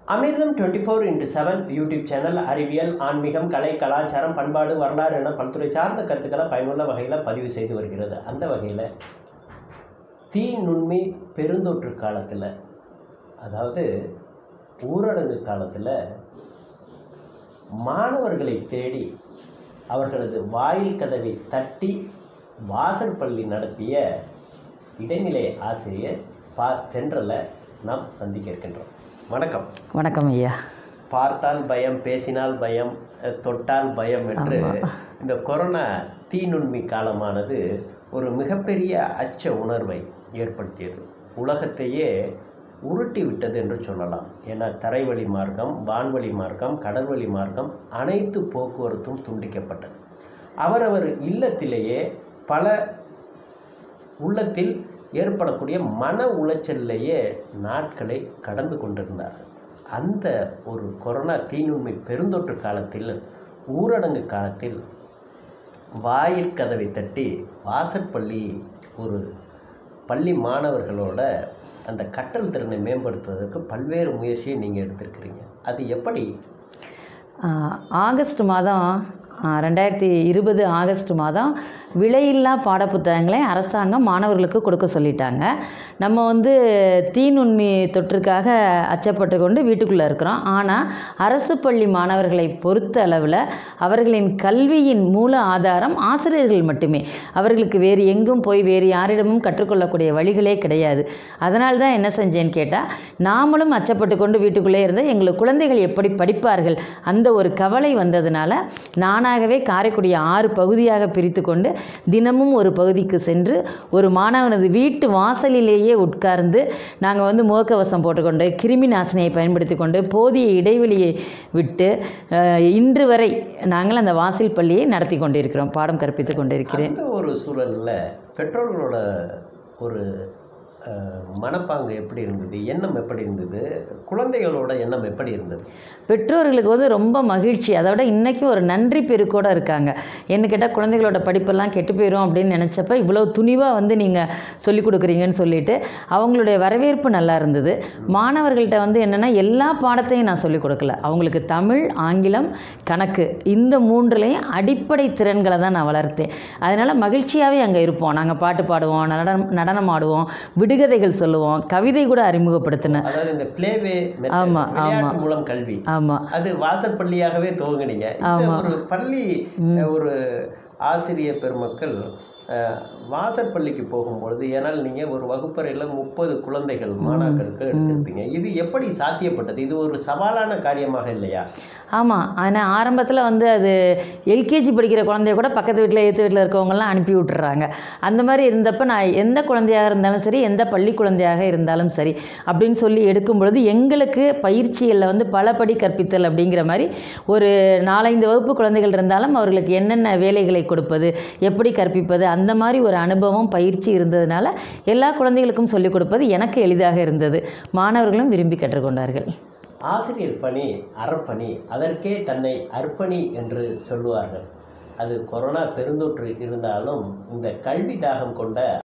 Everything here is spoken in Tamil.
அமிர்தம் twenty four into seven YouTube channel அறிவியல் ஆன்மீகம் கலை கலாச்சாரம் பண்பாடு வரலாறு என பல்துறை சார்ந்த கருத்துக்களை பயனுள்ள வகையில் பதிவு செய்து வருகிறது அந்த வகையில் தீ நுண்மி பெருந்தொற்று காலத்தில் அதாவது ஊரடங்கு காலத்தில் மாணவர்களை தேடி அவர்களது வாயில் கதவை தட்டி வாசல் பள்ளி நடத்திய இடைநிலை ஆசிரியர் பா தென்றலை நாம் சந்திக்க இருக்கின்றோம் வணக்கம் வணக்கம் ஐயா பார்த்தால் பயம் பேசினால் பயம் அஹ், தொட்டால் பயம் என்று இந்த கொரோனா தீநுண்மி காலமானது ஒரு மிகப்பெரிய அச்ச உணர்வை ஏற்படுத்தியது உலகத்தையே உருட்டி விட்டது என்று சொல்லலாம் ஏன்னா தரைவழி மார்க்கம் வான்வழி மார்க்கம் கடல்வழி மார்க்கம் அனைத்து போக்குவரத்தும் துண்டிக்கப்பட்டது அவரவர் இல்லத்திலேயே பல உள்ளத்தில் ஏற்படக்கூடிய மன உளைச்சல்லையே நாட்களை கடந்து கொண்டிருந்தார்கள் அந்த ஒரு கொரோனா தீநுண்மை பெருந்தொற்று காலத்தில் ஊரடங்கு காலத்தில் வாயில் கதவை தட்டி வாசற்பள்ளி ஒரு பள்ளி மாணவர்களோட அந்த கற்றல் திறனை மேம்படுத்துவதற்கு பல்வேறு முயற்சியை நீங்கள் எடுத்திருக்கிறீங்க அது எப்படி ஆஹ், ஆகஸ்ட் மாதம் ஆஹ், ரெண்டாயிரத்தி இருபது ஆகஸ்ட் மாதம் விலையில்லா பாடப்புத்தகங்களை அரசாங்கம் மாணவர்களுக்கு கொடுக்க சொல்லிட்டாங்க நம்ம வந்து தீநுண்மி தொற்றுக்காக அச்சப்பட்டு கொண்டு வீட்டுக்குள்ளே இருக்கிறோம் ஆனால் அரசு பள்ளி மாணவர்களை பொறுத்த அளவில் அவர்களின் கல்வியின் மூல ஆதாரம் ஆசிரியர்கள் மட்டுமே அவர்களுக்கு வேறு எங்கும் போய் வேறு யாரிடமும் கற்றுக்கொள்ளக்கூடிய வழிகளே கிடையாது அதனால தான் என்ன செஞ்சேன்னு கேட்டால் நாமளும் அச்சப்பட்டு கொண்டு வீட்டுக்குள்ளே இருந்தால் எங்களுக்கு குழந்தைகள் எப்படி படிப்பார்கள் அந்த ஒரு கவலை வந்ததுனால நானாகவே காரைக்குடியை ஆறு பகுதியாக பிரித்து கொண்டு தினமும் ஒரு பகுதிக்கு சென்று ஒரு மாணவனது வீட்டு வாசலிலேயே உட்கார்ந்து நாங்கள் வந்து முகக்கவசம் போட்டுக்கொண்டு கிருமி நாசினியை பயன்படுத்தி கொண்டு போதிய இடைவெளியை விட்டு அஹ், இன்று வரை நாங்கள் அந்த வாசல் பள்ளியை நடத்தி கொண்டிருக்கிறோம் பாடம் கற்பித்து கொண்டிருக்கிறேன் அந்த ஒரு சூழலில் பெற்றோர்களோட ஒரு அஹ், மனப்பாங்கு எப்படி இருந்தது எண்ணம் எப்படி இருந்தது குழந்தைகளோட எண்ணம் எப்படி இருந்தது பெற்றோர்களுக்கு வந்து ரொம்ப மகிழ்ச்சி அதை விட இன்றைக்கும் ஒரு நன்றி பெருக்கோட இருக்காங்க என்ன கேட்டால் குழந்தைகளோட படிப்பெல்லாம் கெட்டு போயிடும் அப்படின்னு நினச்சப்ப இவ்வளோ துணிவாக வந்து நீங்கள் சொல்லிக் கொடுக்குறீங்கன்னு சொல்லிட்டு அவங்களுடைய வரவேற்பு நல்லா இருந்தது மாணவர்கள்ட்ட வந்து என்னென்னா எல்லா பாடத்தையும் நான் சொல்லிக் கொடுக்கல அவங்களுக்கு தமிழ் ஆங்கிலம் கணக்கு இந்த மூன்றுலேயும் அடிப்படை திறன்களை தான் நான் வளர்த்தேன் அதனால் மகிழ்ச்சியாகவே அங்கே இருப்போம் நாங்கள் பாட்டு பாடுவோம் நடனம் நடனம் ஆடுவோம் விடுகதைகள் சொல்லுவோம் கவிதை கூட அறிமுகப்படுத்தினேன் அதாவது இந்த பிளேவே ஆமா, விளையாட்டு மூலம் கல்வி ஆமாம் அது வாசல் பள்ளியாகவே துவங்குனீங்க இந்த ஆமா. ஒரு பள்ளி ஒரு ஆசிரியர் பெருமக்கள் அஹ், வாசல் பள்ளிக்கு போகும்பொழுது ஏன்னால் நீங்கள் ஒரு வகுப்பறையில் முப்பது குழந்தைகள் மாணாக்கருக்கு எடுத்திருப்பீங்க இது எப்படி சாத்தியப்பட்டது இது ஒரு சவாலான காரியமாக இல்லையா ஆமாம் ஆனால் ஆரம்பத்தில் வந்து அது எல்கேஜி படிக்கிற குழந்தைய கூட பக்கத்து வீட்டில் ஏற்று வீட்டில் இருக்கவங்கலாம் அனுப்பி விட்டுறாங்க அந்த மாதிரி இருந்தப்போ நான் எந்த குழந்தையாக இருந்தாலும் சரி எந்த பள்ளி குழந்தையாக இருந்தாலும் சரி அப்படின்னு சொல்லி எடுக்கும் பொழுது எங்களுக்கு பயிற்சிகளில் வந்து பலபடி கற்பித்தல் அப்படிங்கிற மாதிரி ஒரு நாலஞ்சு வகுப்பு குழந்தைகள் இருந்தாலும் அவர்களுக்கு என்னென்ன வேலைகளை கொடுப்பது எப்படி கற்பிப்பது அந்த மாதிரி ஒரு அனுபவம் பயிற்சி இருந்ததுனால எல்லா குழந்தைகளுக்கும் சொல்லிக் கொடுப்பது எனக்கு எளிதாக இருந்தது மாணவர்களும் விரும்பி கற்றுக்கொண்டார்கள் ஆசிரியர் பணி அறப்பணி அதற்கே தன்னை அர்ப்பணி என்று சொல்லுவார்கள் அது கொரோனா பெருந்தொற்று இருந்தாலும் இந்த கல்வி தாகம் கொண்ட